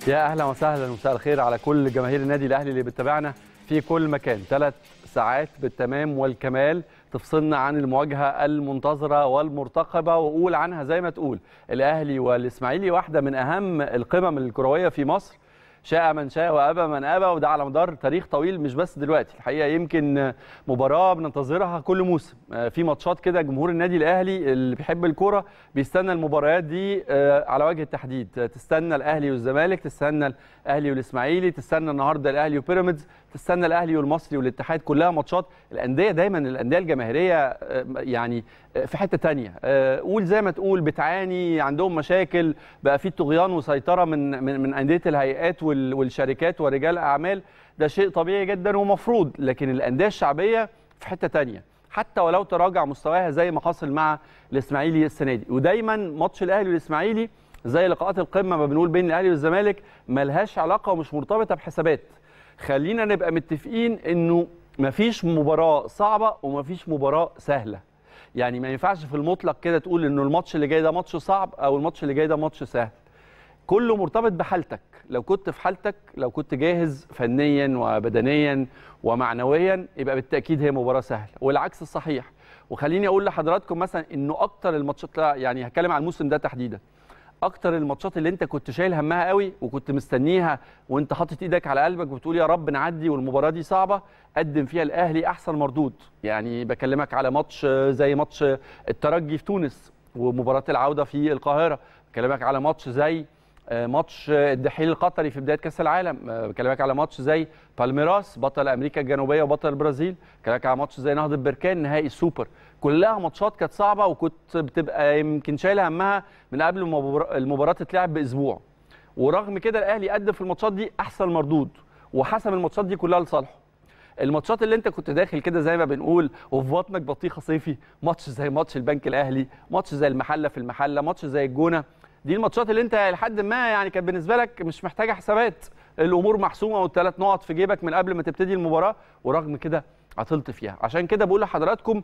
يا اهلا وسهلا ومساء الخير على كل جماهير النادي الاهلي اللي بتتابعنا في كل مكان ثلاث ساعات بالتمام والكمال تفصلنا عن المواجهه المنتظره والمرتقبه واقول عنها زي ما تقول الاهلي والاسماعيلي واحده من اهم القمم الكرويه في مصر شاء من شاء وابى من ابى وده على مدار تاريخ طويل مش بس دلوقتي الحقيقه يمكن مباراه بننتظرها كل موسم في ماتشات كده جمهور النادي الاهلي اللي بيحب الكوره بيستنى المباريات دي على وجه التحديد تستنى الاهلي والزمالك تستنى الاهلي والاسماعيلي تستنى النهارده الاهلي وبيراميدز تستنى الاهلي والمصري والاتحاد كلها ماتشات الانديه دايما الانديه الجماهيريه يعني في حته تانية قول زي ما تقول بتعاني عندهم مشاكل بقى في طغيان وسيطره من من, من انديه الهيئات والشركات ورجال الاعمال ده شيء طبيعي جدا ومفروض لكن الانديه الشعبيه في حته تانية حتى ولو تراجع مستواها زي ما حصل مع الاسماعيلي السنه دي ودايما ماتش الاهلي والاسماعيلي زي لقاءات القمه ما بنقول بين الاهلي والزمالك ملهاش علاقه ومش مرتبطه بحسابات خلينا نبقى متفقين انه مفيش مباراه صعبه ومفيش مباراه سهله يعني ما ينفعش في المطلق كده تقول انه الماتش اللي جاي ده ماتش صعب او الماتش اللي جاي ده ماتش سهل كله مرتبط بحالتك لو كنت في حالتك لو كنت جاهز فنيا وبدنيا ومعنويا يبقى بالتاكيد هي مباراه سهله والعكس الصحيح وخليني اقول لحضراتكم مثلا انه اكتر الماتشات يعني هتكلم عن الموسم ده تحديدا اكتر الماتشات اللي انت كنت شايل همها قوي وكنت مستنيها وانت حاطط ايدك على قلبك وبتقول يا رب نعدي والمباراه دي صعبه قدم فيها الاهلي احسن مردود يعني بكلمك على ماتش زي ماتش الترجي في تونس ومباراه العوده في القاهره بكلمك على ماتش زي ماتش الدحيل القطري في بدايه كاس العالم بكلمك على ماتش زي بالميراس بطل امريكا الجنوبيه وبطل البرازيل بكلمك على ماتش زي نهضه بركان نهائي السوبر كلها ماتشات كانت صعبه وكنت بتبقى يمكن شايل همها من قبل المباراه تتلعب باسبوع ورغم كده الاهلي قدم في الماتشات دي احسن مردود وحسم الماتشات دي كلها لصالحه الماتشات اللي انت كنت داخل كده زي ما بنقول وفي بطنك بطيخه صيفي ماتش زي ماتش البنك الاهلي ماتش زي المحله في المحله ماتش زي الجونه دي الماتشات اللي انت لحد ما يعني كانت بالنسبه لك مش محتاجه حسابات الامور محسومه والثلاث نقط في جيبك من قبل ما تبتدي المباراه ورغم كده عطلت فيها عشان كده بقول لحضراتكم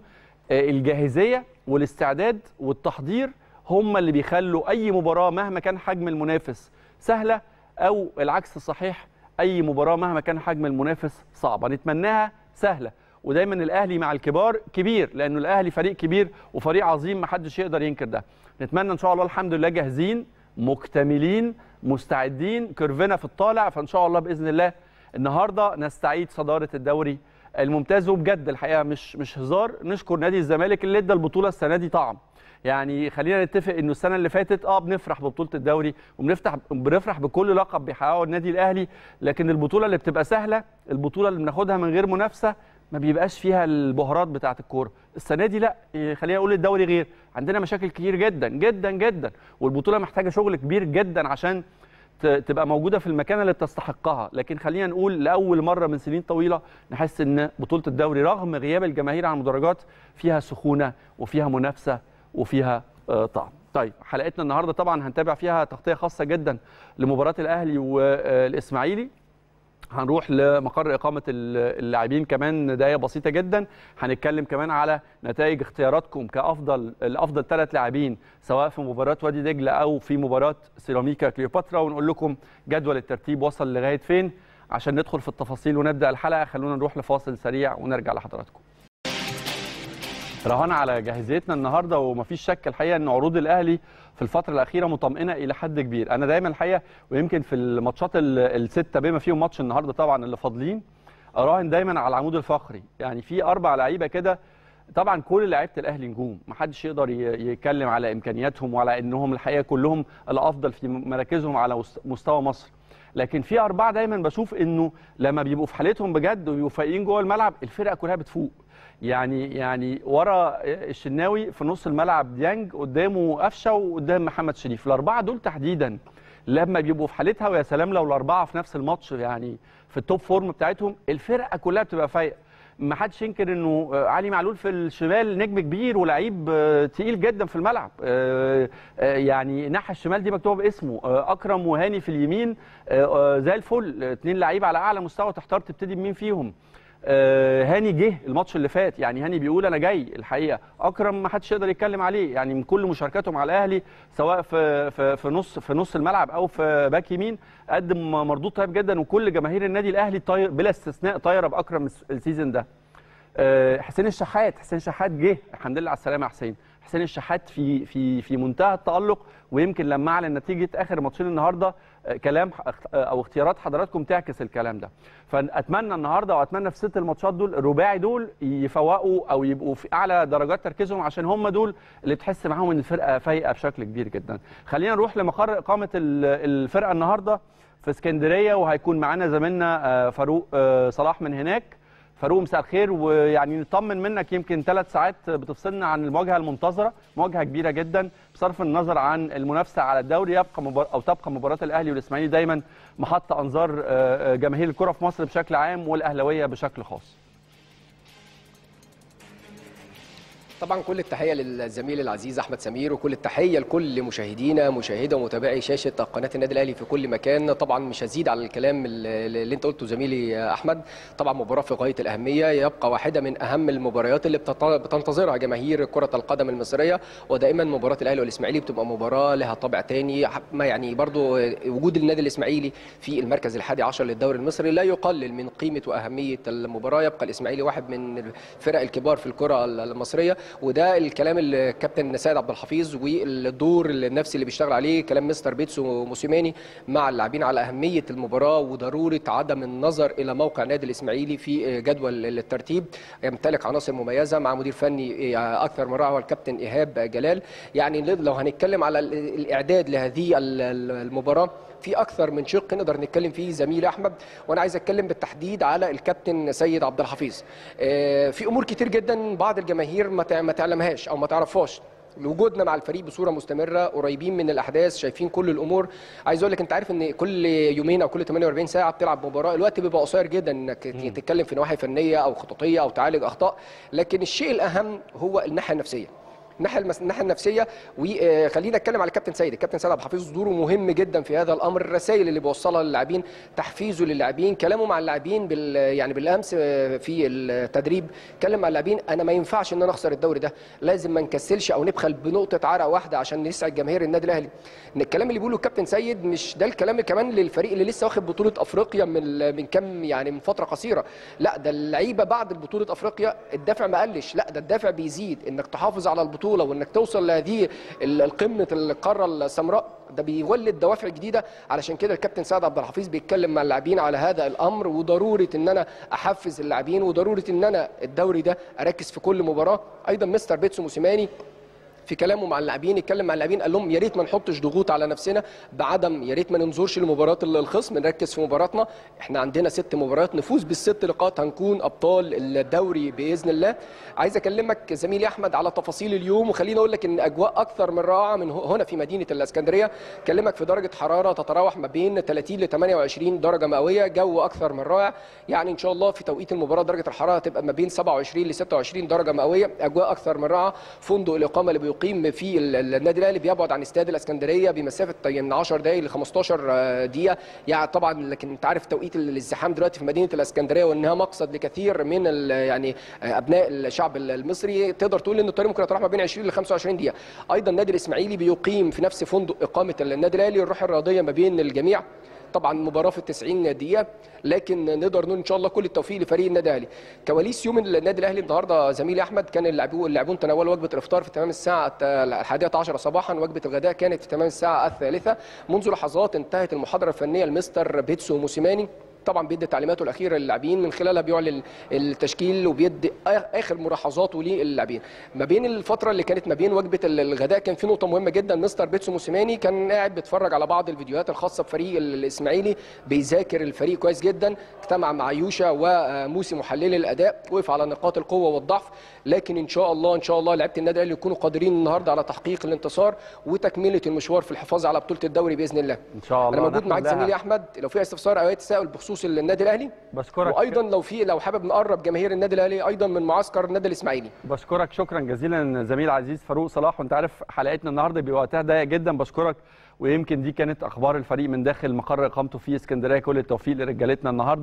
الجاهزيه والاستعداد والتحضير هم اللي بيخلوا اي مباراه مهما كان حجم المنافس سهله او العكس الصحيح اي مباراه مهما كان حجم المنافس صعبه نتمناها سهله ودايما الاهلي مع الكبار كبير لانه الاهلي فريق كبير وفريق عظيم ما حدش يقدر ينكر ده نتمنى ان شاء الله الحمد لله جاهزين مكتملين مستعدين كيرفنا في الطالع فان شاء الله باذن الله النهارده نستعيد صداره الدوري الممتاز وبجد الحقيقه مش مش هزار نشكر نادي الزمالك اللي ادى البطوله السنه دي طعم يعني خلينا نتفق انه السنه اللي فاتت اه بنفرح ببطوله الدوري وبنفتح بنفرح بكل لقب بيحققه النادي الاهلي لكن البطوله اللي بتبقى سهله البطوله اللي بناخدها من غير منافسه ما بيبقاش فيها البهارات بتاعه الكوره السنه دي لا خلينا نقول الدوري غير عندنا مشاكل كتير جدا جدا جدا والبطوله محتاجه شغل كبير جدا عشان تبقى موجوده في المكان اللي بتستحقها لكن خلينا نقول لاول مره من سنين طويله نحس ان بطوله الدوري رغم غياب الجماهير عن المدرجات فيها سخونه وفيها منافسه وفيها طعم طيب حلقتنا النهارده طبعا هنتابع فيها تغطيه خاصه جدا لمباراه الاهلي والاسماعيلي هنروح لمقر إقامة اللاعبين كمان دقايق بسيطة جدا هنتكلم كمان على نتائج اختياراتكم كأفضل الأفضل ثلاث لاعبين سواء في مباراة وادي دجلة أو في مباراة سيراميكا كليوباترا ونقول لكم جدول الترتيب وصل لغاية فين عشان ندخل في التفاصيل ونبدأ الحلقة خلونا نروح لفاصل سريع ونرجع لحضراتكم رهان على جاهزيتنا النهارده ومفيش شك الحقيقه ان عروض الاهلي في الفتره الاخيره مطمئنه الى حد كبير انا دايما الحقيقه ويمكن في الماتشات السته بما فيهم ماتش النهارده طبعا اللي فاضلين اراهن دايما على العمود الفقري يعني في اربع لعيبه كده طبعا كل لعيبه الاهلي نجوم محدش يقدر يتكلم على امكانياتهم وعلى انهم الحقيقه كلهم الافضل في مراكزهم على مستوى مصر لكن في اربعه دايما بشوف انه لما بيبقوا في حالتهم بجد وبيبقوا فايقين جوه الملعب الفرقه كلها بتفوق يعني يعني ورا الشناوي في نص الملعب ديانج قدامه قفشه وقدام محمد شريف الاربعه دول تحديدا لما بيبقوا في حالتها ويا سلام لو الاربعه في نفس الماتش يعني في التوب فورم بتاعتهم الفرقه كلها بتبقى فايقه ما حدش ينكر انه علي معلول في الشمال نجم كبير ولعيب تقيل جدا في الملعب يعني الناحيه الشمال دي مكتوبه باسمه اكرم وهاني في اليمين زي الفل اثنين لعيبه على اعلى مستوى تحتار تبتدي بمين فيهم آه، هاني جه الماتش اللي فات يعني هاني بيقول انا جاي الحقيقه اكرم ما حدش يقدر يتكلم عليه يعني من كل مشاركاته مع الاهلي سواء في في في نص في نص الملعب او في باك يمين قدم مردود طيب جدا وكل جماهير النادي الاهلي طاير بلا استثناء طايره باكرم الس- السيزون ده آه، حسين الشحات حسين الشحات جه الحمد لله على السلامه يا حسين حسين الشحات في في في منتهى التالق ويمكن لما اعلن نتيجه اخر ماتشين النهارده آه، كلام ح- آه، او اختيارات حضراتكم تعكس الكلام ده فاتمنى النهارده واتمنى في ست الماتشات دول الرباعي دول يفوقوا او يبقوا في اعلى درجات تركيزهم عشان هم دول اللي تحس معاهم ان الفرقه فايقه بشكل كبير جدا خلينا نروح لمقر اقامه ال- الفرقه النهارده في اسكندريه وهيكون معانا زميلنا آه، فاروق آه، صلاح من هناك فاروق مساء الخير ويعني نطمن منك يمكن ثلاث ساعات بتفصلنا عن المواجهه المنتظره مواجهه كبيره جدا بصرف النظر عن المنافسه على الدوري يبقى مبار... او تبقى مباراه الاهلي والاسماعيلي دايما محط انظار آه، آه، جماهير الكره في مصر بشكل عام والاهلاويه بشكل خاص طبعا كل التحيه للزميل العزيز احمد سمير وكل التحيه لكل مشاهدينا مشاهده ومتابعي شاشه قناه النادي الاهلي في كل مكان طبعا مش هزيد على الكلام اللي اللي انت قلته زميلي احمد طبعا مباراه في غايه الاهميه يبقى واحده من اهم المباريات اللي بتط- بتنتظرها جماهير كره القدم المصريه ودائما مباراه الاهلي والاسماعيلي بتبقى مباراه لها طابع تاني ما يعني برضو وجود النادي الاسماعيلي في المركز الحادي عشر للدوري المصري لا يقلل من قيمه واهميه المباراه يبقى الاسماعيلي واحد من الفرق الكبار في الكره المصريه وده الكلام اللي كابتن سيد عبد الحفيظ والدور النفسي اللي بيشتغل عليه كلام مستر بيتسو موسيماني مع اللاعبين على اهميه المباراه وضروره عدم النظر الى موقع نادي الاسماعيلي في جدول الترتيب يمتلك عناصر مميزه مع مدير فني اكثر من رائع هو الكابتن ايهاب جلال يعني لو هنتكلم على الاعداد لهذه المباراه في اكثر من شق نقدر نتكلم فيه زميلي احمد وانا عايز اتكلم بالتحديد على الكابتن سيد عبد الحفيظ آه، في امور كتير جدا بعض الجماهير ما تع- ما تعلمهاش او ما تعرفهاش وجودنا مع الفريق بصوره مستمره قريبين من الاحداث شايفين كل الامور عايز اقول لك انت عارف ان كل يومين او كل 48 ساعه بتلعب مباراه الوقت بيبقى قصير جدا انك تتكلم في نواحي فنيه او خططيه او تعالج اخطاء لكن الشيء الاهم هو الناحيه النفسيه الناحيه المس... الناحيه النفسيه وخلينا نتكلم على الكابتن سيد الكابتن سيد عبد الحفيظ دوره مهم جدا في هذا الامر الرسائل اللي بيوصلها للاعبين تحفيزه للاعبين كلامه مع اللاعبين بال... يعني بالامس في التدريب اتكلم مع اللاعبين انا ما ينفعش ان انا اخسر الدوري ده لازم ما نكسلش او نبخل بنقطه عرق واحده عشان نسعد جماهير النادي الاهلي ان الكلام اللي بيقوله الكابتن سيد مش ده الكلام كمان للفريق اللي لسه واخد بطوله افريقيا من من كام يعني من فتره قصيره لا ده اللعيبه بعد بطوله افريقيا الدافع ما قلش لا ده الدافع بيزيد انك تحافظ على البطوله وانك توصل لهذه القمه القاره السمراء ده بيولد دوافع جديده علشان كده الكابتن سعد عبد الحفيظ بيتكلم مع اللاعبين على هذا الامر وضروره ان انا احفز اللاعبين وضروره ان انا الدوري ده اركز في كل مباراه ايضا مستر بيتسو موسيماني في كلامه مع اللاعبين اتكلم مع اللاعبين قال لهم يا ريت ما نحطش ضغوط على نفسنا بعدم يا ريت ما ننظرش لمباراه الخصم نركز في مباراتنا احنا عندنا ست مباريات نفوز بالست لقاءات هنكون ابطال الدوري باذن الله عايز اكلمك زميلي احمد على تفاصيل اليوم وخليني اقول لك ان اجواء اكثر من رائعه من هنا في مدينه الاسكندريه اكلمك في درجه حراره تتراوح ما بين 30 ل 28 درجه مئويه جو اكثر من رائع يعني ان شاء الله في توقيت المباراه درجه الحراره تبقى ما بين 27 ل 26 درجه مئويه اجواء اكثر من رائعه فندق الاقامه اللي بيقيم في النادي الاهلي بيبعد عن استاد الاسكندريه بمسافه من 10 دقائق ل 15 دقيقه يعني طبعا لكن انت عارف توقيت الازدحام دلوقتي في مدينه الاسكندريه وانها مقصد لكثير من يعني ابناء الشعب المصري تقدر تقول ان الطريق ممكن يتراوح ما بين 20 ل 25 دقيقه ايضا النادي الاسماعيلي بيقيم في نفس فندق اقامه النادي الاهلي الروح الرياضيه ما بين الجميع طبعا مباراه في 90 دقيقه لكن نقدر نقول ان شاء الله كل التوفيق لفريق النادي الاهلي كواليس يوم النادي الاهلي النهارده زميلي احمد كان اللاعبون اللاعبون تناولوا وجبه الافطار في تمام الساعه الحادية عشر صباحا وجبه الغداء كانت في تمام الساعه الثالثه منذ لحظات انتهت المحاضره الفنيه لمستر بيتسو موسيماني طبعا بيدي تعليماته الاخيره للاعبين من خلالها بيعلن التشكيل وبيدي اخر ملاحظاته للاعبين ما بين الفتره اللي كانت ما بين وجبه الغداء كان في نقطه مهمه جدا مستر بيتسو موسيماني كان قاعد بيتفرج على بعض الفيديوهات الخاصه بفريق الاسماعيلي بيذاكر الفريق كويس جدا اجتمع مع يوشا وموسي محلل الاداء وقف على نقاط القوه والضعف لكن ان شاء الله ان شاء الله لعيبه النادي الاهلي يكونوا قادرين النهارده على تحقيق الانتصار وتكمله المشوار في الحفاظ على بطوله الدوري باذن الله ان شاء الله انا موجود معاك زميلي احمد لو في استفسار او اي تساؤل بخصوص النادي الاهلي بشكرك وايضا لو في لو حابب نقرب جماهير النادي الاهلي ايضا من معسكر النادي الاسماعيلي بشكرك شكرا جزيلا زميل عزيز فاروق صلاح وانت عارف حلقتنا النهارده بيبقى وقتها ضيق جدا بشكرك ويمكن دي كانت اخبار الفريق من داخل مقر اقامته في اسكندريه كل التوفيق لرجالتنا النهارده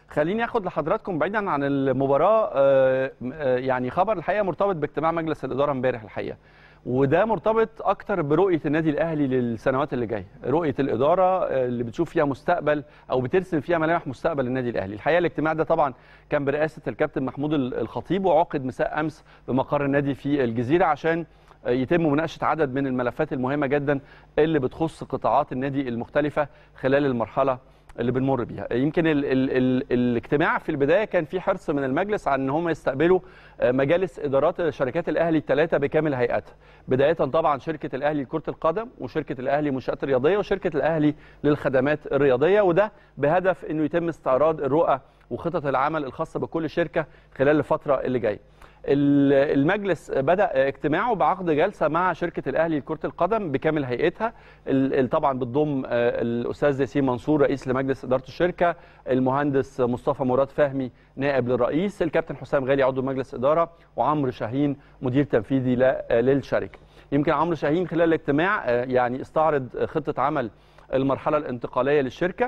خليني اخد لحضراتكم بعيدا عن المباراه آه، آه، يعني خبر الحقيقه مرتبط باجتماع مجلس الاداره امبارح الحقيقه وده مرتبط اكتر برؤيه النادي الاهلي للسنوات اللي جايه رؤيه الاداره آه، اللي بتشوف فيها مستقبل او بترسم فيها ملامح مستقبل النادي الاهلي الحقيقه الاجتماع ده طبعا كان برئاسه الكابتن محمود الخطيب وعقد مساء امس بمقر النادي في الجزيره عشان يتم مناقشه عدد من الملفات المهمه جدا اللي بتخص قطاعات النادي المختلفه خلال المرحله اللي بنمر بيها يمكن ال ال ال الاجتماع في البدايه كان في حرص من المجلس على ان هم يستقبلوا آه، مجالس ادارات شركات الاهلي الثلاثه بكامل هيئاتها بدايه طبعا شركه الاهلي لكره القدم وشركه الاهلي للمنشات الرياضيه وشركه الاهلي للخدمات الرياضيه وده بهدف انه يتم استعراض الرؤى وخطط العمل الخاصه بكل شركه خلال الفتره اللي جايه ال- المجلس بدا اجتماعه بعقد جلسه مع شركه الاهلي لكره القدم بكامل هيئتها ال- ال- طبعا بتضم آه، الاستاذ ياسين منصور رئيس لمجلس اداره الشركه المهندس مصطفى مراد فهمي نائب للرئيس الكابتن حسام غالي عضو مجلس اداره وعمرو شاهين مدير تنفيذي ل- آه، للشركه يمكن عمرو شاهين خلال الاجتماع آه، يعني استعرض خطه عمل المرحله الانتقاليه للشركه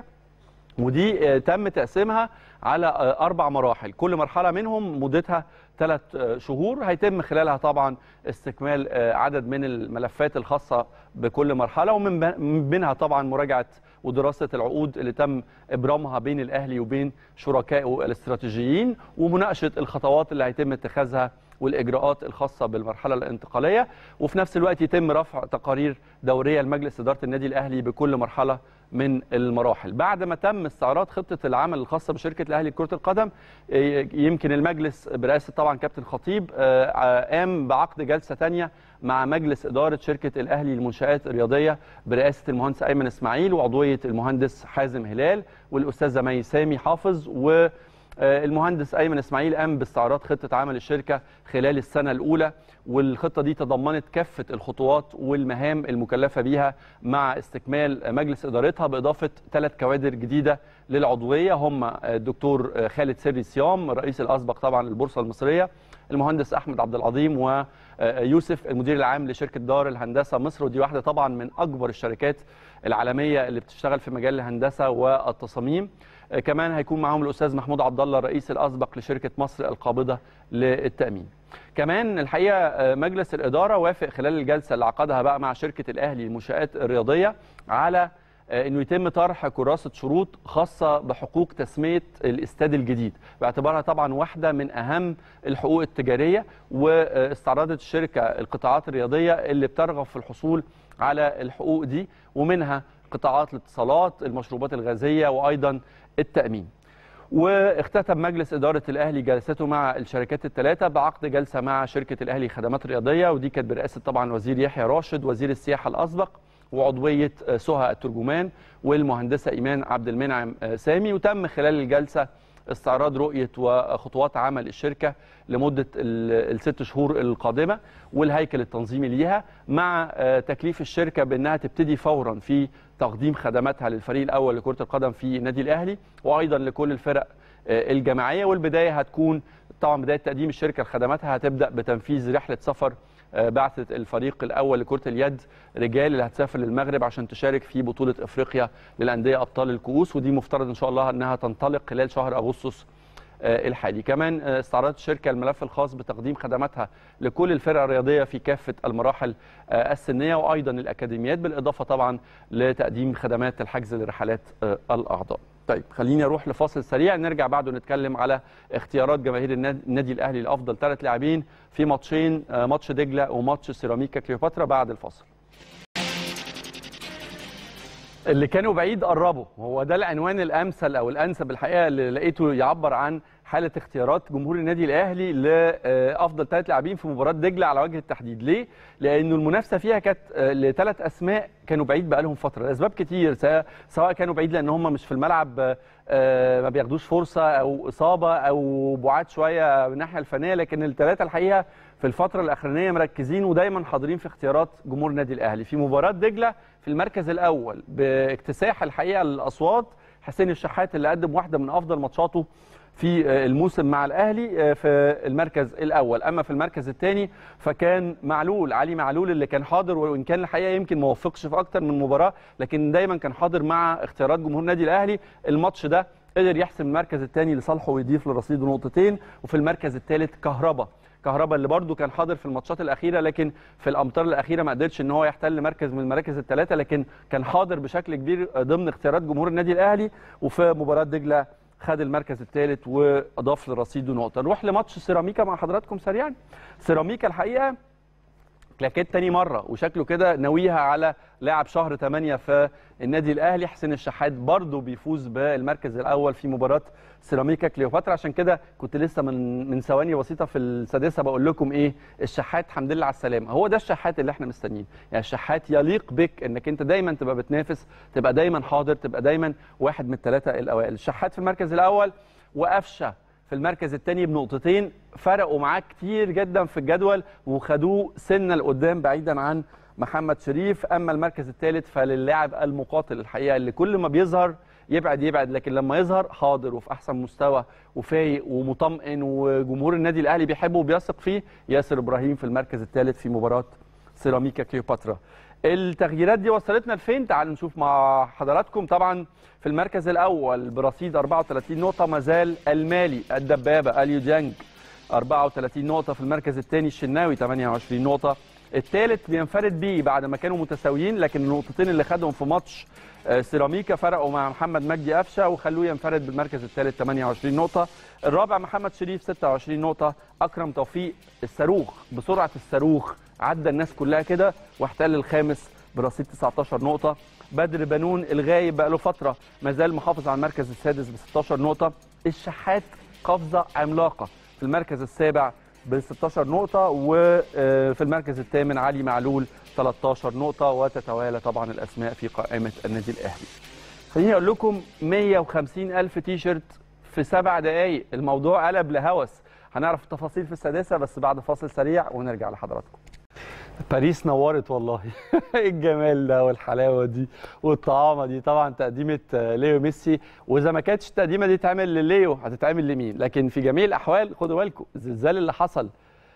ودي آه، تم تقسيمها على آه، اربع مراحل كل مرحله منهم مدتها ثلاث شهور هيتم خلالها طبعا استكمال آه، عدد من الملفات الخاصه بكل مرحله ومن ب- من بينها طبعا مراجعه ودراسه العقود اللي تم ابرامها بين الاهلي وبين شركائه الاستراتيجيين ومناقشه الخطوات اللي هيتم اتخاذها والاجراءات الخاصه بالمرحله الانتقاليه وفي نفس الوقت يتم رفع تقارير دوريه لمجلس اداره النادي الاهلي بكل مرحله من المراحل بعد ما تم استعراض خطه العمل الخاصه بشركه الاهلي لكره القدم إيه، يمكن المجلس برئاسه طبعا كابتن خطيب آه، آه، قام بعقد جلسه ثانيه مع مجلس اداره شركه الاهلي للمنشات الرياضيه برئاسه المهندس ايمن اسماعيل وعضويه المهندس حازم هلال والاستاذه مي سامي حافظ و آه، المهندس ايمن اسماعيل قام باستعراض خطه عمل الشركه خلال السنه الاولى والخطه دي تضمنت كافه الخطوات والمهام المكلفه بيها مع استكمال مجلس ادارتها باضافه ثلاث كوادر جديده للعضويه هم الدكتور آه، خالد سري صيام الرئيس الاسبق طبعا للبورصه المصريه المهندس احمد عبد العظيم ويوسف المدير العام لشركه دار الهندسه مصر ودي واحده طبعا من اكبر الشركات العالميه اللي بتشتغل في مجال الهندسه والتصاميم آه، كمان هيكون معاهم الاستاذ محمود عبد الله الرئيس الاسبق لشركه مصر القابضه للتامين كمان الحقيقه آه، مجلس الاداره وافق خلال الجلسه اللي عقدها بقى مع شركه الاهلي للمنشات الرياضيه على آه، انه يتم طرح كراسه شروط خاصه بحقوق تسميه الاستاد الجديد باعتبارها طبعا واحده من اهم الحقوق التجاريه واستعرضت الشركه القطاعات الرياضيه اللي بترغب في الحصول على الحقوق دي ومنها قطاعات الاتصالات المشروبات الغازيه وايضا التامين واختتم مجلس إدارة الأهلي جلسته مع الشركات الثلاثة بعقد جلسة مع شركة الأهلي خدمات رياضية ودي كانت برئاسة طبعا وزير يحيى راشد وزير السياحة الأسبق وعضوية آه، سهى الترجمان والمهندسة إيمان عبد المنعم آه، سامي وتم خلال الجلسة استعراض رؤية وخطوات عمل الشركة لمدة ال- الست شهور القادمة والهيكل التنظيمي ليها مع آه، تكليف الشركة بأنها تبتدي فورا في تقديم خدماتها للفريق الأول لكرة القدم في النادي الأهلي وأيضا لكل الفرق آه، الجماعية والبداية هتكون طبعا بداية تقديم الشركة لخدماتها هتبدأ بتنفيذ رحلة سفر آه، بعثة الفريق الأول لكرة اليد رجال اللي هتسافر للمغرب عشان تشارك في بطولة إفريقيا للأندية أبطال الكؤوس ودي مفترض إن شاء الله أنها تنطلق خلال شهر أغسطس آه، الحالي كمان آه، استعرضت الشركة الملف الخاص بتقديم خدماتها لكل الفرق الرياضية في كافة المراحل آه، السنية وأيضا الأكاديميات بالإضافة طبعا لتقديم خدمات الحجز لرحلات آه، الأعضاء طيب خليني اروح لفاصل سريع نرجع بعده نتكلم على اختيارات جماهير الناد- النادي الاهلي لافضل ثلاث لاعبين في ماتشين آه، ماتش دجله وماتش سيراميكا كليوباترا بعد الفاصل اللي كانوا بعيد قربوا هو ده العنوان الامثل او الانسب الحقيقه اللي لقيته يعبر عن حاله اختيارات جمهور النادي الاهلي لافضل ثلاث لاعبين في مباراه دجله على وجه التحديد ليه لانه المنافسه فيها كانت آه، لثلاث اسماء كانوا بعيد بقالهم فتره لاسباب كتير س- سواء كانوا بعيد لان هم مش في الملعب آه، آه، ما بياخدوش فرصه او اصابه او بعاد شويه من الناحيه الفنيه لكن الثلاثه الحقيقه في الفتره الاخرانيه مركزين ودايما حاضرين في اختيارات جمهور النادي الاهلي في مباراه دجله في المركز الاول باكتساح الحقيقه الاصوات حسين الشحات اللي قدم واحده من افضل ماتشاته في آه، الموسم مع الاهلي آه، في المركز الاول اما في المركز الثاني فكان معلول علي معلول اللي كان حاضر وان كان الحقيقه يمكن ما وفقش في اكتر من مباراه لكن دايما كان حاضر مع اختيارات جمهور النادي الاهلي الماتش ده قدر يحسم المركز الثاني لصالحه ويضيف لرصيده نقطتين وفي المركز الثالث كهربا كهربا اللي برده كان حاضر في الماتشات الاخيره لكن في الامتار الاخيره ما قدرش ان هو يحتل مركز من المراكز الثلاثه لكن كان حاضر بشكل كبير ضمن اختيارات جمهور النادي الاهلي وفي مباراه دجله خد المركز الثالث واضاف لرصيده نقطه نروح لماتش سيراميكا مع حضراتكم سريعا سيراميكا الحقيقه كلاكيت تاني مره وشكله كده ناويها على لاعب شهر 8 في النادي الاهلي حسين الشحات برضه بيفوز بالمركز الاول في مباراه سيراميكا كليوباترا عشان كده كنت لسه من من ثواني بسيطه في السادسه بقول لكم ايه الشحات الحمد لله على السلامه هو ده الشحات اللي احنا مستنيين يعني الشحات يليق بك انك انت دايما تبقى بتنافس تبقى دايما حاضر تبقى دايما واحد من الثلاثه الاوائل الشحات في المركز الاول وقفشه في المركز الثاني بنقطتين فرقوا معاه كتير جدا في الجدول وخدوه سنه لقدام بعيدا عن محمد شريف اما المركز الثالث فللاعب المقاتل الحقيقه اللي كل ما بيظهر يبعد يبعد لكن لما يظهر حاضر وفي احسن مستوى وفايق ومطمئن وجمهور النادي الاهلي بيحبه وبيثق فيه ياسر ابراهيم في المركز الثالث في مباراه سيراميكا كليوباترا التغييرات دي وصلتنا لفين تعالوا نشوف مع حضراتكم طبعا في المركز الاول برصيد 34 نقطه ما زال المالي الدبابه اليو جانج 34 نقطه في المركز الثاني الشناوي 28 نقطه الثالث بينفرد بيه بعد ما كانوا متساويين لكن النقطتين اللي خدهم في ماتش سيراميكا فرقوا مع محمد مجدي قفشه وخلوه ينفرد بالمركز الثالث 28 نقطه الرابع محمد شريف 26 نقطه اكرم توفيق الصاروخ بسرعه الصاروخ عدى الناس كلها كده واحتل الخامس برصيد 19 نقطه بدر بنون الغايب بقى له فتره ما زال محافظ على المركز السادس ب 16 نقطه الشحات قفزه عملاقه في المركز السابع ب 16 نقطة وفي المركز الثامن علي معلول 13 نقطة وتتوالى طبعا الأسماء في قائمة النادي الأهلي. خليني أقول لكم 150 ألف تي شيرت في سبع دقايق الموضوع قلب لهوس هنعرف التفاصيل في السادسة بس بعد فاصل سريع ونرجع لحضراتكم. باريس نورت والله ايه الجمال ده والحلاوه دي والطعامه دي طبعا تقديمه ليو ميسي واذا ما كانتش التقديمه دي تعمل لليو هتتعمل لمين لكن في جميع الاحوال خدوا بالكم الزلزال اللي حصل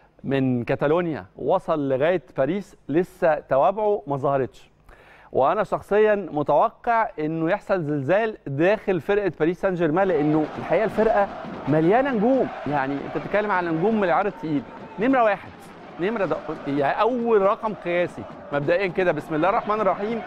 من كاتالونيا وصل لغايه باريس لسه توابعه ما ظهرتش وانا شخصيا متوقع انه يحصل زلزال داخل فرقه باريس سان جيرمان لانه الحقيقه الفرقه مليانه نجوم يعني انت بتتكلم على نجوم من العيار التقيل نمره واحد نمره ده يعني اول رقم قياسي مبدئيا كده بسم الله الرحمن الرحيم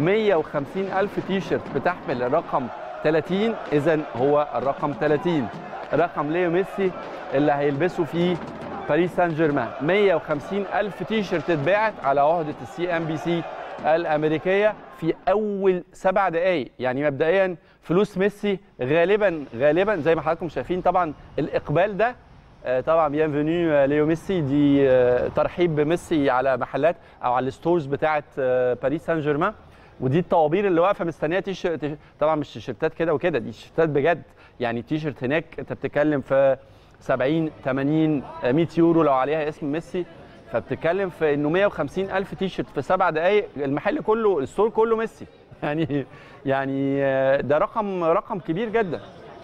150 الف تي شيرت بتحمل الرقم 30 اذا هو الرقم 30 رقم ليو ميسي اللي هيلبسه في باريس سان جيرمان 150 الف تي شيرت اتباعت على عهده السي ام بي سي الامريكيه في اول سبع دقائق يعني مبدئيا فلوس ميسي غالبا غالبا زي ما حضراتكم شايفين طبعا الاقبال ده طبعا بيانفينيو ليو ميسي دي ترحيب بميسي على محلات او على الستورز بتاعه باريس سان جيرمان ودي الطوابير اللي واقفه مستنيه تيشيرت طبعا مش تيشيرتات كده وكده دي تيشيرتات بجد يعني تيشيرت هناك انت بتتكلم في 70 80 100 يورو لو عليها اسم ميسي فبتتكلم في انه 150 الف تيشيرت في سبع دقائق المحل كله الستور كله ميسي يعني يعني ده رقم رقم كبير جدا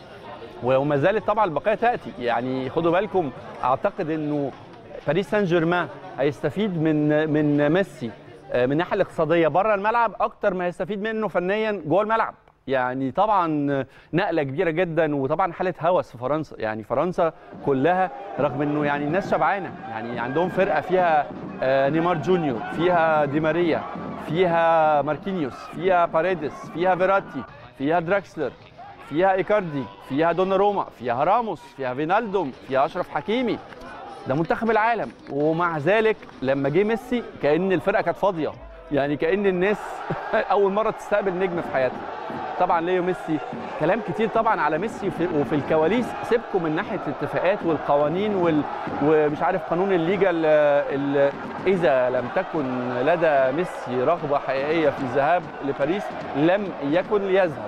وما زالت طبعا البقيه تاتي يعني خدوا بالكم اعتقد انه باريس سان جيرمان هيستفيد من من ميسي من الناحيه الاقتصاديه بره الملعب اكتر ما هيستفيد منه فنيا جوه الملعب يعني طبعا نقله كبيره جدا وطبعا حاله هوس في فرنسا يعني فرنسا كلها رغم انه يعني الناس شبعانه يعني عندهم فرقه فيها نيمار جونيور فيها دي ماريا فيها ماركينيوس فيها باريدس فيها فيراتي فيها دراكسلر فيها ايكاردي فيها دوناروما فيها راموس فيها فينالدوم فيها اشرف حكيمي ده منتخب العالم ومع ذلك لما جه ميسي كان الفرقه كانت فاضيه يعني كان الناس اول مره تستقبل نجم في حياتها طبعا ليو ميسي كلام كتير طبعا على ميسي وفي الكواليس سيبكم من ناحيه الاتفاقات والقوانين وال... ومش عارف قانون الليجا ال... ال... اذا لم تكن لدى ميسي رغبه حقيقيه في الذهاب لباريس لم يكن ليذهب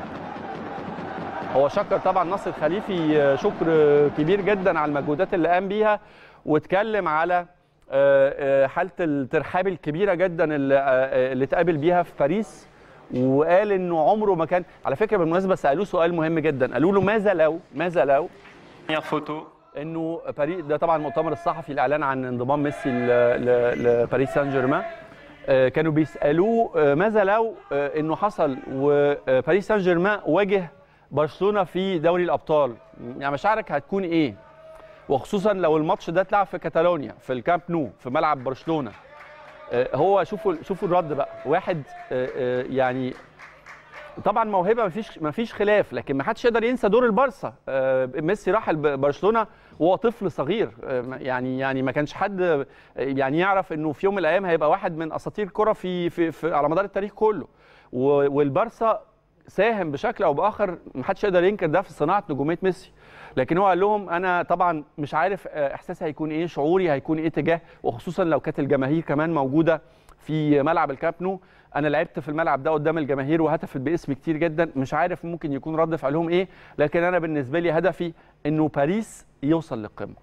هو شكر طبعا ناصر خليفي شكر كبير جدا على المجهودات اللي قام بيها واتكلم على حاله الترحاب الكبيره جدا اللي اللي اتقابل بيها في باريس وقال انه عمره ما كان على فكره بالمناسبه سالوه سؤال مهم جدا قالوا له ماذا لو ماذا لو فوتو انه باريس ده طبعا المؤتمر الصحفي الاعلان عن انضمام ميسي لباريس سان جيرمان كانوا بيسالوه ماذا لو انه حصل وباريس سان جيرمان واجه برشلونه في دوري الابطال يعني مشاعرك هتكون ايه وخصوصا لو الماتش ده اتلعب في كاتالونيا في الكامب نو في ملعب برشلونه آه، هو شوفوا شوفوا الرد بقى واحد آه، آه، يعني طبعا موهبه مفيش مفيش خلاف لكن ما حدش يقدر ينسى دور البارسا آه، ميسي راح الب- برشلونه وهو طفل صغير آه، يعني يعني ما كانش حد آه، يعني يعرف انه في يوم من الايام هيبقى واحد من اساطير الكره في, في, في على مدار التاريخ كله و- والبارسا ساهم بشكل او باخر ما حدش يقدر ينكر ده في صناعه نجوميه ميسي لكن هو قال لهم انا طبعا مش عارف آه، احساسي هيكون ايه شعوري هيكون ايه تجاه وخصوصا لو كانت الجماهير كمان موجوده في ملعب الكامب نو انا لعبت في الملعب ده قدام الجماهير وهتفت باسم كتير جدا مش عارف ممكن يكون رد فعلهم ايه لكن انا بالنسبه لي هدفي انه باريس يوصل للقمه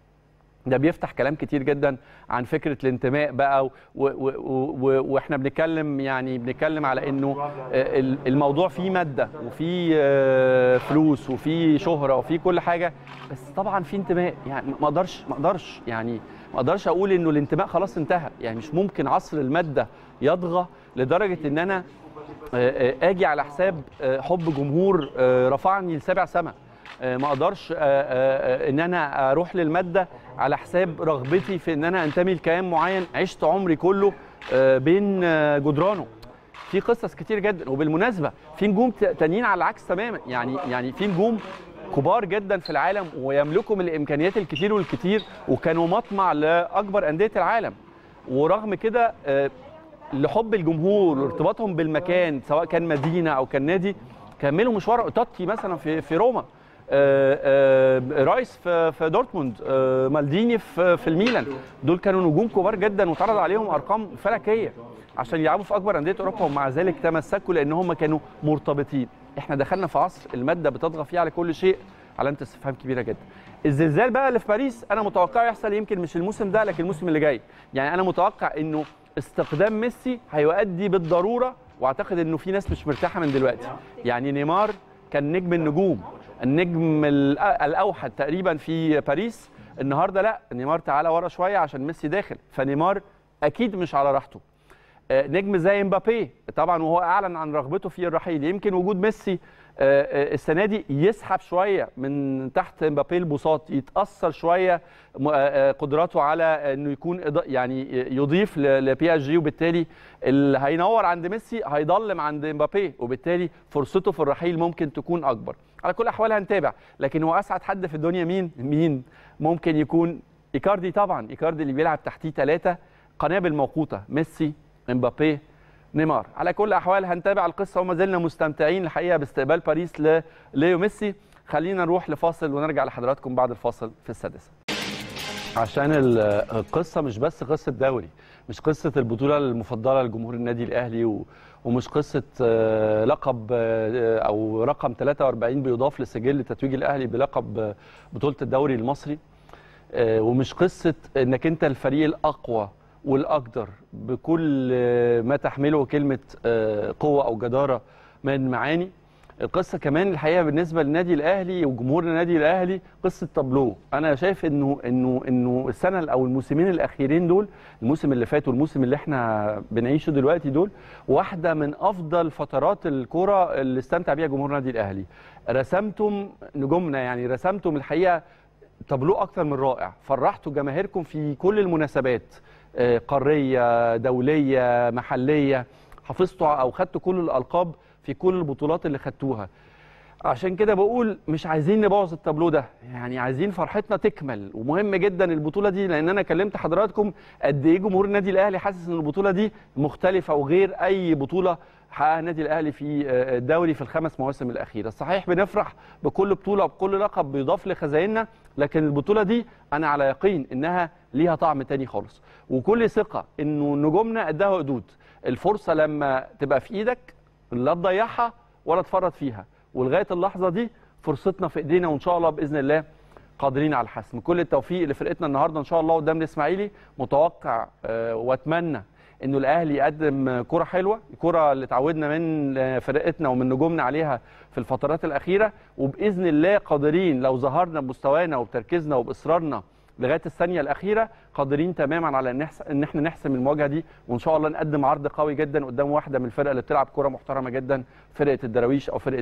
ده بيفتح كلام كتير جدا عن فكره الانتماء بقى و و و و واحنا بنتكلم يعني بنتكلم على انه آه، ال- الموضوع فيه ماده وفيه آه، فلوس وفيه شهره وفيه كل حاجه بس طبعا فيه انتماء يعني ما اقدرش ما اقدرش يعني ما اقدرش اقول انه الانتماء خلاص انتهى يعني مش ممكن عصر الماده يطغى لدرجه ان انا آه، آه، اجي على حساب آه، حب جمهور آه، رفعني لسابع سما آه، ما اقدرش آه، آه، آه، ان انا اروح للماده على حساب رغبتي في ان انا انتمي لكيان معين عشت عمري كله آه، بين آه، جدرانه في قصص كتير جدا وبالمناسبه في نجوم ت- تانيين على العكس تماما يعني يعني في نجوم كبار جدا في العالم ويملكوا من الامكانيات الكتير والكتير وكانوا مطمع لاكبر انديه العالم ورغم كده آه، لحب الجمهور وارتباطهم بالمكان سواء كان مدينه او كان نادي كملوا مشوار توتي مثلا في في روما آه، آه، رايس في في دورتموند آه، مالديني في في الميلان دول كانوا نجوم كبار جدا واتعرض عليهم ارقام فلكيه عشان يلعبوا في اكبر انديه اوروبا ومع ذلك تمسكوا لان هم كانوا مرتبطين احنا دخلنا في عصر الماده بتطغى فيه على كل شيء علامه استفهام كبيره جدا الزلزال بقى اللي في باريس انا متوقع يحصل يمكن مش الموسم ده لكن الموسم اللي جاي يعني انا متوقع انه استقدام ميسي هيؤدي بالضروره واعتقد انه في ناس مش مرتاحه من دلوقتي يعني نيمار كان نجم النجوم النجم ال- الاوحد تقريبا في باريس النهارده لا نيمار تعالى ورا شويه عشان ميسي داخل فنيمار اكيد مش على راحته آه، نجم زي مبابي طبعا وهو اعلن عن رغبته في الرحيل يمكن وجود ميسي آه، آه، السنه دي يسحب شويه من تحت مبابي البساط يتاثر شويه م- آه، آه، قدراته على انه يكون إضا- يعني يضيف ل- لبي اس جي وبالتالي اللي هينور عند ميسي هيضلم عند مبابي وبالتالي فرصته في الرحيل ممكن تكون اكبر على كل الاحوال هنتابع لكن هو اسعد حد في الدنيا مين مين ممكن يكون ايكاردي طبعا ايكاردي اللي بيلعب تحتيه ثلاثه قنابل موقوته ميسي امبابي نيمار على كل الاحوال هنتابع القصه وما زلنا مستمتعين الحقيقه باستقبال باريس لليو ميسي خلينا نروح لفاصل ونرجع لحضراتكم بعد الفاصل في السادسه عشان ال- القصه مش بس قصه دوري مش قصه البطوله المفضله لجمهور النادي الاهلي و ومش قصه آه، لقب آه، او رقم 43 بيضاف لسجل تتويج الاهلي بلقب آه، بطوله الدوري المصري آه، ومش قصه انك انت الفريق الاقوى والاقدر بكل آه، ما تحمله كلمه آه، قوه او جداره من معاني القصه كمان الحقيقه بالنسبه للنادي الاهلي وجمهور النادي الاهلي قصه تابلو انا شايف انه انه انه السنه او الموسمين الاخيرين دول الموسم اللي فات والموسم اللي احنا بنعيشه دلوقتي دول واحده من افضل فترات الكره اللي استمتع بيها جمهور النادي الاهلي رسمتم نجومنا يعني رسمتم الحقيقه تابلو اكتر من رائع فرحتوا جماهيركم في كل المناسبات آه، قاريه دوليه محليه حافظتوا او خدتوا كل الالقاب في كل البطولات اللي خدتوها عشان كده بقول مش عايزين نبوظ التابلو ده يعني عايزين فرحتنا تكمل ومهم جدا البطوله دي لان انا كلمت حضراتكم قد ايه جمهور النادي الاهلي حاسس ان البطوله دي مختلفه وغير اي بطوله حققها النادي الاهلي في آه، الدوري في الخمس مواسم الاخيره صحيح بنفرح بكل بطوله وبكل لقب بيضاف لخزائننا لكن البطوله دي انا على يقين انها ليها طعم تاني خالص وكل ثقه انه نجومنا قدها قدود الفرصه لما تبقى في ايدك لا تضيعها ولا تفرط فيها ولغايه اللحظه دي فرصتنا في ايدينا وان شاء الله باذن الله قادرين على الحسم كل التوفيق لفرقتنا النهارده ان شاء الله قدام الاسماعيلي متوقع آه، واتمنى انه الاهلي يقدم كره حلوه الكره اللي اتعودنا من آه، فرقتنا ومن نجومنا عليها في الفترات الاخيره وباذن الله قادرين لو ظهرنا بمستوانا وبتركيزنا وباصرارنا لغايه الثانيه الاخيره قادرين تماما على ان نحس- ان احنا نحسم المواجهه دي وان شاء الله نقدم عرض قوي جدا قدام واحده من الفرق اللي بتلعب كره محترمه جدا فرقه الدراويش او فرقه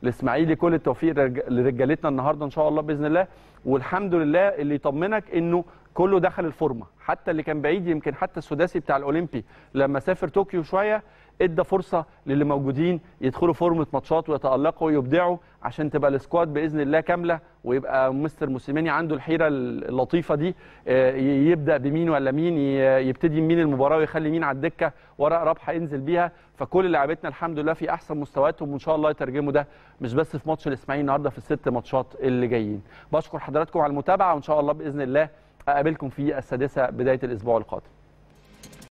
الاسماعيلي كل التوفيق لرج- لرجالتنا النهارده ان شاء الله باذن الله والحمد لله اللي يطمنك انه كله دخل الفورمه حتى اللي كان بعيد يمكن حتى السداسي بتاع الاولمبي لما سافر طوكيو شويه ادى فرصه للي موجودين يدخلوا فورمه ماتشات ويتالقوا ويبدعوا عشان تبقى السكواد باذن الله كامله ويبقى مستر موسيماني عنده الحيره اللطيفه دي آه، ي- يبدا بمين ولا مين ي- يبتدي بمين المباراه ويخلي مين على الدكه ورق رابحه ينزل بيها فكل لاعبتنا الحمد لله في احسن مستوياتهم وان شاء الله يترجموا ده مش بس في ماتش الاسماعيلي النهارده في الست ماتشات اللي جايين بشكر حضراتكم على المتابعه وان شاء الله باذن الله اقابلكم في السادسه بدايه الاسبوع القادم